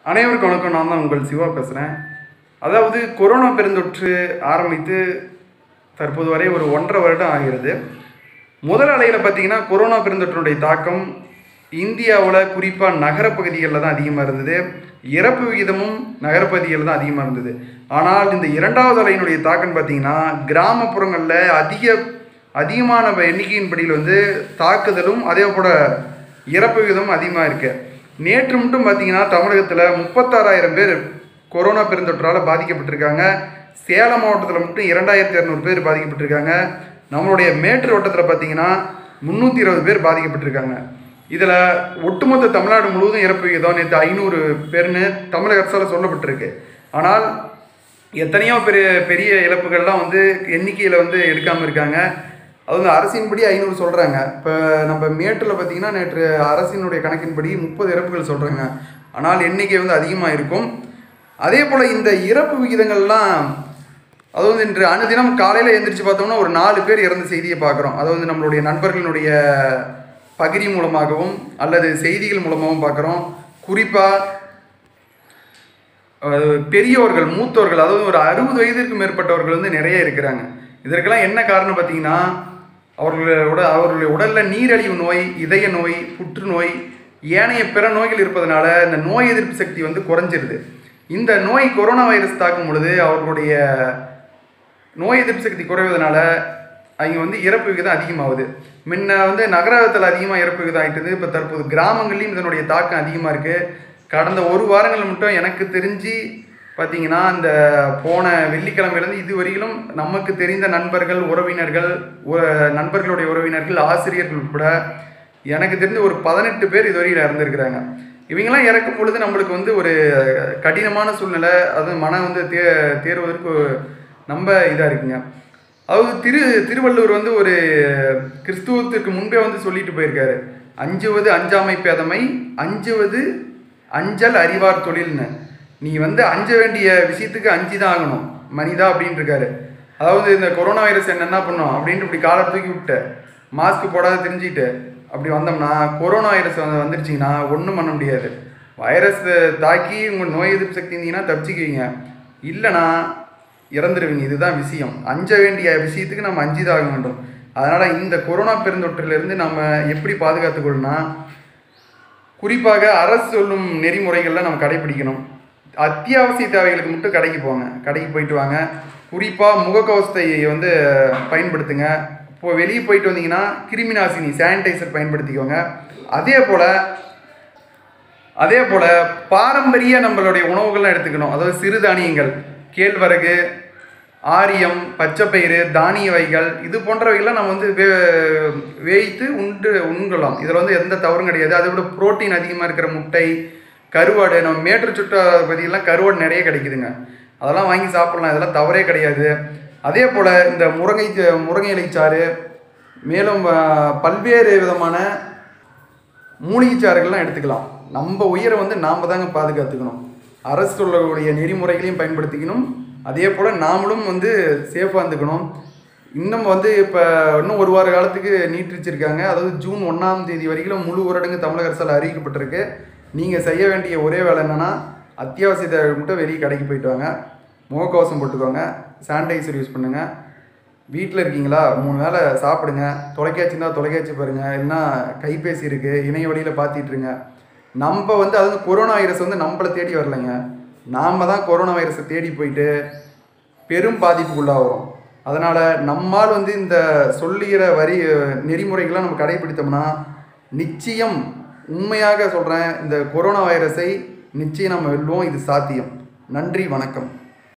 அனைவருக்கும் வணக்கம் நான் தான் உங்கள் சிவா பேசுகிறேன் அதாவது கொரோனா பெருந்தொற்று ஆரம்பித்து தற்போது வரை ஒரு ஒன்றரை வருடம் ஆகிறது முதல் அலையில் பார்த்தீங்கன்னா கொரோனா பெருந்தொற்றினுடைய தாக்கம் இந்தியாவில் குறிப்பாக நகரப்பகுதிகளில் தான் அதிகமாக இருந்தது இறப்பு விகிதமும் நகரப்பகுதிகளில் தான் அதிகமாக இருந்தது ஆனால் இந்த இரண்டாவது அலையினுடைய தாக்கம் பார்த்தீங்கன்னா கிராமப்புறங்களில் அதிக அதிகமான எண்ணிக்கையின்படியில் வந்து தாக்குதலும் அதே போல் இறப்பு விகிதமும் அதிகமாக இருக்கு நேற்று மட்டும் பார்த்தீங்கன்னா தமிழகத்தில் முப்பத்தாறாயிரம் பேர் கொரோனா பெருந்தொற்றால் பாதிக்கப்பட்டிருக்காங்க சேலம் மாவட்டத்தில் மட்டும் இரண்டாயிரத்தி இரநூறு பேர் பாதிக்கப்பட்டிருக்காங்க நம்மளுடைய மேட்டூர் வட்டத்தில் பார்த்தீங்கன்னா முந்நூற்றி இருபது பேர் பாதிக்கப்பட்டிருக்காங்க இதில் ஒட்டுமொத்த தமிழ்நாடு முழுவதும் இறப்பு விகிதம் நேற்று ஐநூறு பேர்னு தமிழக அரசால் சொல்லப்பட்டிருக்கு ஆனால் எத்தனையோ பெரிய பெரிய இழப்புகள்லாம் வந்து எண்ணிக்கையில் வந்து எடுக்காமல் இருக்காங்க அது வந்து அரசின்படி ஐநூறு சொல்கிறாங்க இப்போ நம்ம மேட்டில் பார்த்தீங்கன்னா நேற்று அரசினுடைய கணக்கின்படி முப்பது இறப்புகள் சொல்கிறாங்க ஆனால் எண்ணிக்கை வந்து அதிகமாக இருக்கும் அதே போல் இந்த இறப்பு விகிதங்கள்லாம் அது வந்து இன்று அனுதினம் காலையில் எந்திரிச்சு பார்த்தோம்னா ஒரு நாலு பேர் இறந்த செய்தியை பார்க்குறோம் அது வந்து நம்மளுடைய நண்பர்களுடைய பகிரி மூலமாகவும் அல்லது செய்திகள் மூலமாகவும் பார்க்குறோம் குறிப்பாக அஹ் பெரியவர்கள் மூத்தோர்கள் அதாவது ஒரு அறுபது வயதிற்கு மேற்பட்டவர்கள் வந்து நிறைய இருக்கிறாங்க இதற்கெல்லாம் என்ன காரணம் பார்த்தீங்கன்னா அவர்களோட அவர்களுடைய உடலில் நீரழிவு நோய் இதய நோய் புற்றுநோய் ஏனைய பிற நோய்கள் இருப்பதனால இந்த நோய் எதிர்ப்பு சக்தி வந்து குறைஞ்சிருது இந்த நோய் கொரோனா வைரஸ் தாக்கும் பொழுது அவர்களுடைய நோய் எதிர்ப்பு சக்தி குறைவதனால அவங்க வந்து இறப்பு விகிதம் அதிகமாகுது முன்ன வந்து நகரத்தில் அதிகமாக இறப்பு விகிதம் ஆயிட்டுது இப்போ தற்போது கிராமங்கள்லையும் இதனுடைய தாக்கம் அதிகமாக இருக்குது கடந்த ஒரு வாரங்கள் மட்டும் எனக்கு தெரிஞ்சு பார்த்தீங்கன்னா இந்த போன வெள்ளிக்கிழமையிலேருந்து இது வரையிலும் நமக்கு தெரிந்த நண்பர்கள் உறவினர்கள் உ- நண்பர்களுடைய உறவினர்கள் ஆசிரியர்கள் உட்பட எனக்கு தெரிஞ்ச ஒரு பதினெட்டு பேர் இதுவரையில் இறந்துருக்கிறாங்க இவங்கெல்லாம் இறக்கும் பொழுது நம்மளுக்கு வந்து ஒரு கடினமான சூழ்நிலை அது மனம் வந்து தே தேர்வதற்கு ரொம்ப இதாக இருக்குங்க அதாவது திரு திருவள்ளுவர் வந்து ஒரு கிறிஸ்துவத்துக்கு முன்பே வந்து சொல்லிட்டு போயிருக்காரு அஞ்சுவது அஞ்சாமை பேதமை அஞ்சுவது அஞ்சல் அறிவார் தொழில்னு நீ வந்து அஞ்ச வேண்டிய விஷயத்துக்கு அஞ்சு தான் ஆகணும் மனிதா அப்படின்னு இருக்காரு அதாவது இந்த கொரோனா வைரஸ் என்ன என்ன பண்ணும் அப்படின்ட்டு இப்படி காலை தூக்கி விட்டு மாஸ்க் போடாத தெரிஞ்சுக்கிட்டு அப்படி வந்தோம்னா கொரோனா வைரஸ் வந்து வந்துருச்சிங்கன்னா ஒன்றும் பண்ண முடியாது வைரஸ் தாக்கி உங்கள் நோய் எதிர்ப்பு சக்தி இருந்தீங்கன்னா தப்பிச்சுக்குவீங்க இல்லைனா இறந்துருவீங்க இதுதான் விஷயம் அஞ்ச வேண்டிய விஷயத்துக்கு நம்ம அஞ்சுதான் ஆக வேண்டும் அதனால் இந்த கொரோனா பெருந்தொற்றிலிருந்து நம்ம எப்படி பாதுகாத்துக்கொள்ளணும்னா குறிப்பாக அரசு சொல்லும் நெறிமுறைகளில் நம்ம கடைபிடிக்கணும் அத்தியாவசிய தேவைகளுக்கு மட்டும் கடைக்கு போங்க கடைக்கு போயிட்டு வாங்க குறிப்பாக முகக்கவசத்தை வந்து பயன்படுத்துங்க இப்போ வெளியே போயிட்டு வந்தீங்கன்னா கிருமிநாசினி சானிடைசர் பயன்படுத்திக்கோங்க அதே போல் அதே போல் பாரம்பரிய நம்மளுடைய உணவுகள்லாம் எடுத்துக்கணும் அதாவது சிறுதானியங்கள் கேழ்வரகு ஆரியம் பச்சைப்பயிறு தானிய வகைகள் இது போன்றவைகள்லாம் நம்ம வந்து வே வேய்த்து உண்டு உண்கலாம் இதில் வந்து எந்த தவறும் கிடையாது அதை விட புரோட்டீன் அதிகமாக இருக்கிற முட்டை கருவாடு நம்ம மேற்று சுற்ற பகுதியெல்லாம் கருவாடு நிறைய கிடைக்குதுங்க அதெல்லாம் வாங்கி சாப்பிடலாம் இதெல்லாம் தவறே கிடையாது அதே போல் இந்த முருங்கை முருங்கை இலைச்சாறு மேலும் அஹ், பல்வேறு விதமான மூலிகை சாறுகள்லாம் எடுத்துக்கலாம் நம்ம உயிரை வந்து நாம் தாங்க பாதுகாத்துக்கணும் அரசு சொல்லக்கூடிய நெறிமுறைகளையும் பயன்படுத்திக்கணும் அதே போல் நாமளும் வந்து சேஃபாக இருந்துக்கணும் இன்னும் வந்து இப்போ இன்னும் ஒரு வார காலத்துக்கு நீட்டிச்சிருக்காங்க அதாவது ஜூன் ஒன்றாம் தேதி வரைக்கும் முழு ஊரடங்கு தமிழக அரசால் அறிவிக்கப்பட்டிருக்கு நீங்கள் செய்ய வேண்டிய ஒரே வேலை என்னென்னா அத்தியாவசிய தேவை மட்டும் வெளியே கடைக்கு போயிட்டு வாங்க முகக்கவசம் போட்டுக்கோங்க சானிடைசர் யூஸ் பண்ணுங்கள் வீட்டில் இருக்கீங்களா மூணு வேளை சாப்பிடுங்க தொலைக்காட்சி இருந்தால் தொலைக்காட்சி பாருங்கள் இல்லைன்னா கைபேசி இருக்குது இணைய வழியில் பார்த்துட்ருங்க நம்ம வந்து அதாவது கொரோனா வைரஸ் வந்து நம்மளை தேடி வரலைங்க நாம் தான் கொரோனா வைரஸை தேடி போயிட்டு பெரும் பாதிப்புக்குள்ளாகிறோம் அதனால் நம்மால் வந்து இந்த சொல்லுகிற வரி நெறிமுறைகள்லாம் நம்ம கடைபிடித்தோம்னா நிச்சயம் உண்மையாக சொல்கிறேன் இந்த கொரோனா வைரஸை நிச்சயம் நம்ம வெல்வோம் இது சாத்தியம் நன்றி வணக்கம்